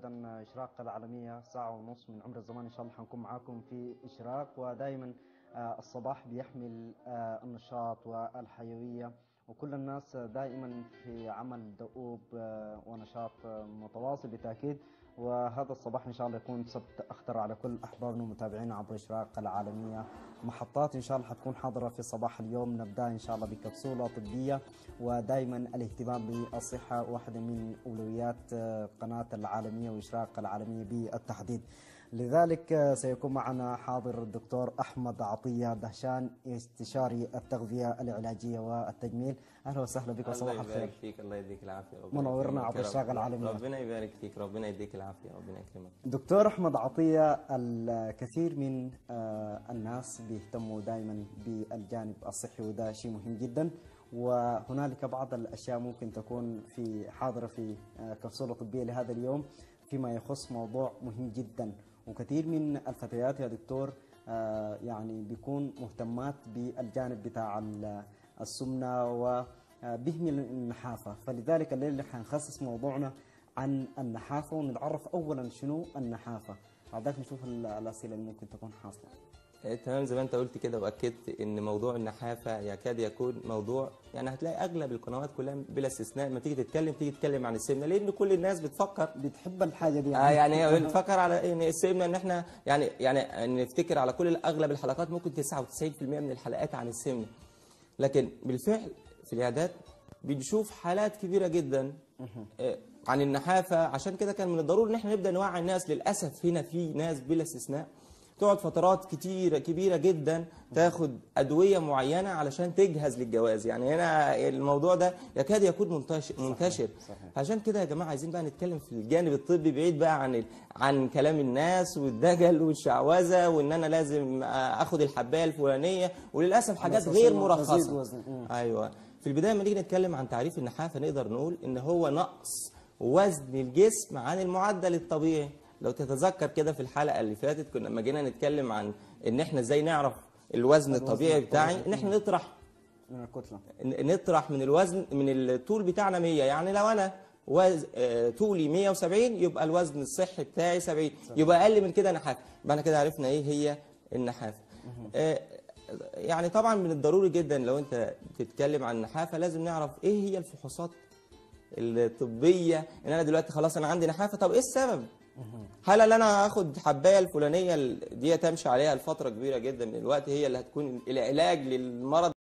غدا إشراق العالمية ساعة ونص من عمر الزمان إن شاء الله حنكون معاكم في إشراق ودائما آه، الصباح بيحمل آه، النشاط والحيوية وكل الناس دائما في عمل دؤوب آه، ونشاط آه، متواصل بالتأكيد وهذا الصباح إن شاء الله يكون سبت أخضر على كل أحبابنا ومتابعينا عبر إشراق العالمية محطات إن شاء الله حتكون حاضرة في صباح اليوم نبدأ إن شاء الله بكبسولة طبية ودائما الاهتمام بالصحة واحدة من أولويات آه، قناة العالمية وإشراق العالمية بالتحديد لذلك آه، سيكون معنا حاضر الدكتور أحمد عطية دهشان استشاري التغذية العلاجية والتجميل أهلا وسهلا بك وصباح الله الخير يبارك فيك الله يديك العافيه ربنا منورنا يكرمك عبر يا رب. الشاغل العالمية. ربنا يبارك فيك ربنا يديك العافيه ربنا يكرمك دكتور أحمد عطية الكثير من آه، الناس بيهتموا دائما بالجانب الصحي وده شيء مهم جدا وهنالك بعض الأشياء ممكن تكون في حاضرة في آه، كبسولة طبية لهذا اليوم فيما يخص موضوع مهم جدا وكثير من الفتيات يا دكتور آه، يعني بيكون مهتمات بالجانب بتاع ال- السمنة وبهمل النحافة فلذلك الليلة حنخصص موضوعنا عن النحافة ونتعرف أولا شنو النحافة بعدك نشوف ال- الأسئلة اللي ممكن تكون حاصلة آه، تمام زي ما انت قلت كده واكدت ان موضوع النحافه يكاد يكون موضوع يعني هتلاقي اغلب القنوات كلها بلا استثناء لما تيجي تتكلم تيجي تتكلم عن السمنه لان كل الناس بتفكر بتحب الحاجة دي آه يعني هي بتفكر على ان السمنه ان احنا يعني يعني نفتكر على كل اغلب الحلقات ممكن 99% من الحلقات عن السمنه لكن بالفعل في العيادات بنشوف حالات كبيره جدا آه، عن النحافه عشان كده كان من الضروري ان احنا نبدا نوعي الناس للاسف هنا في ناس بلا استثناء تقعد فترات كتيرة كبيرة جدا تاخد أدوية معينة علشان تجهز للجواز يعني هنا الموضوع ده يكاد يكون منتشر منتشر صحيح. عشان كده يا جماعة عايزين بقى نتكلم في الجانب الطبي بعيد بقى عن ال- عن كلام الناس والدجل والشعوذة وإن أنا لازم آخد الحباية الفلانية وللأسف حاجات أساس غير إنه تزيد مرخصة وزن. مم. ايوه في البدايه لما نيجي نتكلم عن تعريف النحافه نقدر نقول ان هو نقص وزن الجسم عن المعدل الطبيعي لو تتذكر كده في الحلقه اللي فاتت كنا لما جينا نتكلم عن ان احنا ازاي نعرف الوزن الطبيعي بتاعي ان احنا نطرح من الكتلة ن- نطرح من الوزن من الطول بتاعنا 100 يعني لو انا وز... آه، طولي 170 يبقى الوزن الصحي بتاعي 70 يبقى اقل من كده نحافه يبقى انا كده عرفنا ايه هي النحافه آه، يعني طبعا من الضروري جدا لو انت بتتكلم عن النحافه لازم نعرف ايه هي الفحوصات الطبيه ان انا دلوقتي خلاص انا عندي نحافه طب ايه السبب هل اللي انا هاخد حبايه الفلانيه دي تمشي عليها لفتره كبيره جدا من الوقت هي اللي هتكون العلاج للمرض